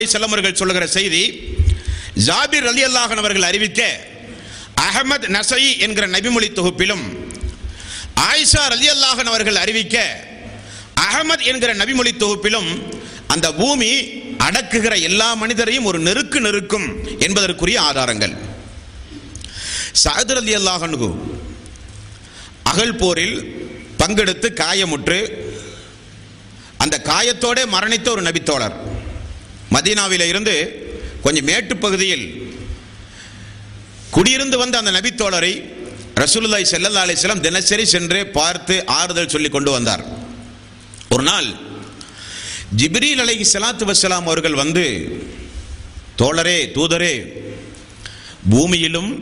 செல்லமர்கள் சொல்லுகிற செய்தி ஜாபிர் அலி அல்லாஹன் அவர்கள் அறிவிக்க அகமது நசை என்கிற நபிமொழி தொகுப்பிலும் ஆயிஷா அலி அல்லாஹன் அவர்கள் அறிவிக்க அகமது என்கிற நபிமொழி தொகுப்பிலும் அந்த பூமி அடக்குகிற எல்லா மனிதரையும் ஒரு நெருக்கு நெருக்கும் என்பதற்குரிய ஆதாரங்கள் சாதர் அலி அல்லாஹனுகு அகல் போரில் பங்கெடுத்து காயமுற்று அந்த காயத்தோட மரணித்த ஒரு நபித்தோழர் மதீனாவில இருந்து கொஞ்சம் மேட்டு பகுதியில் குடியிருந்து வந்த அந்த நபித்தோழரை ரசூலுல்லாஹி ஸல்லல்லாஹு அலைஹி வஸல்லம் தினசரி சென்று பார்த்து ஆறுதல் சொல்லி கொண்டு வந்தார் ஒரு நாள் ஜிப்ரீல் அலைஹி ஸலாத்து வஸ்ஸலாம் அவர்கள் வந்து தோழரே தூதரே பூமியிலும்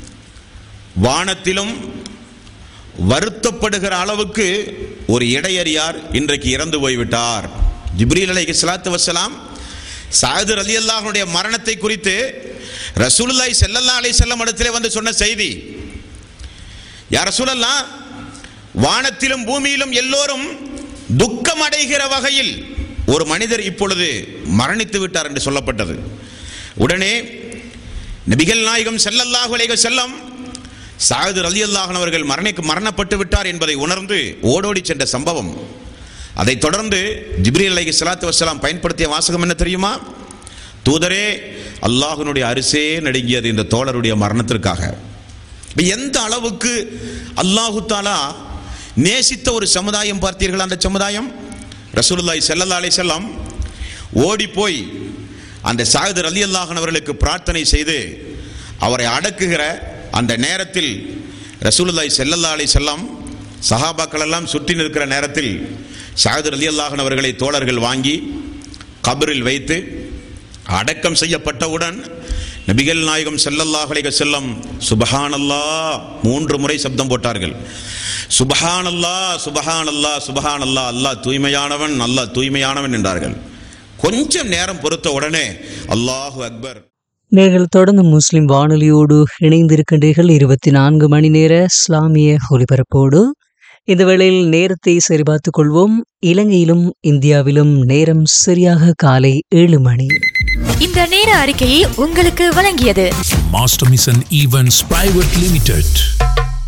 வானத்திலும் வருத்தப்படுகிற அளவுக்கு ஒரு இடையறியார் இன்றைக்கு இறந்து போய்விட்டார் ஜிப்ரீல் அலைஹி ஸலாத்து வஸ்ஸலாம் சாயது அலி அல்லாஹனுடைய மரணத்தை குறித்து ரசூலுல்லாஹி ஸல்லல்லாஹு அலைஹி வஸல்லம் இடத்திலே வந்து சொன்ன செய்தி யார் ரசூலல்லா வானத்திலும் பூமியிலும் எல்லோரும் துக்கம் அடைகிற வகையில் ஒரு மனிதர் இப்பொழுது மரணித்து விட்டார் என்று சொல்லப்பட்டது உடனே நபிகள் நாயகம் ஸல்லல்லாஹு அலைஹி வஸல்லம் சாயது அலி அல்லாஹன் அவர்கள் மரணிக்கு மரணப்பட்டு விட்டார் என்பதை உணர்ந்து ஓடோடி சென்ற சம்பவம் அதைத் தொடர்ந்து ஜிப்ரீல் அலைஹி ஸலாத்து வஸ்ஸலாம் பயன்படுத்திய வாசகம் என்ன தெரியுமா தூதரே அல்லாஹ்வினுடைய அரிசே நடுங்கியது இந்த தோழருடைய மரணத்திற்காக இப்ப எந்த அளவுக்கு அல்லாஹு தாலா நேசித்த ஒரு சமுதாயம் பார்த்தீர்கள் அந்த சமுதாயம் ரசூலுல்லாஹி ஸல்லல்லாஹு அலைஹி வஸல்லம் ஓடி போய் அந்த சாகிதர் அலி அல்லாஹன் அவர்களுக்கு பிரார்த்தனை செய்து அவரை அடக்குகிற அந்த நேரத்தில் ரசூலுல்லாஹி ஸல்லல்லாஹு அலைஹி வஸல்லம் சஹாபாக்கள் எல்லாம் சுற்றி நிற்கிற நேரத்தில் சாகிதர் அலி அல்லாஹன் அவர்களை தோழர்கள் வாங்கி கபரில் வைத்து அடக்கம் செய்யப்பட்டவுடன் நபிகள் நாயகம் ஸல்லல்லாஹு அலைஹி வஸல்லம் சுபஹானல்லாஹ் மூன்று முறை சப்தம் போட்டார்கள் சுபஹானல்லாஹ் சுபஹானல்லாஹ் சுபஹானல்லாஹ் அல்லாஹ் தூய்மையானவன் அல்லாஹ் தூய்மையானவன் என்றார்கள் கொஞ்சம் நேரம் பொறுத்த உடனே அல்லாஹு அக்பர் நீங்கள் தொடர்ந்து முஸ்லிம் வானொலியோடு இணைந்திருக்கின்றீர்கள் இருபத்தி நான்கு மணி நேர இஸ்லாமிய ஒலிபரப்போடு இந்த வேளையில் நேரத்தை சரிபார்த்துக் கொள்வோம் இலங்கையிலும் இந்தியாவிலும் நேரம் சரியாக காலை ஏழு மணி இந்த நேர அறிக்கையை உங்களுக்கு வழங்கியது Master Mission Events Private Limited.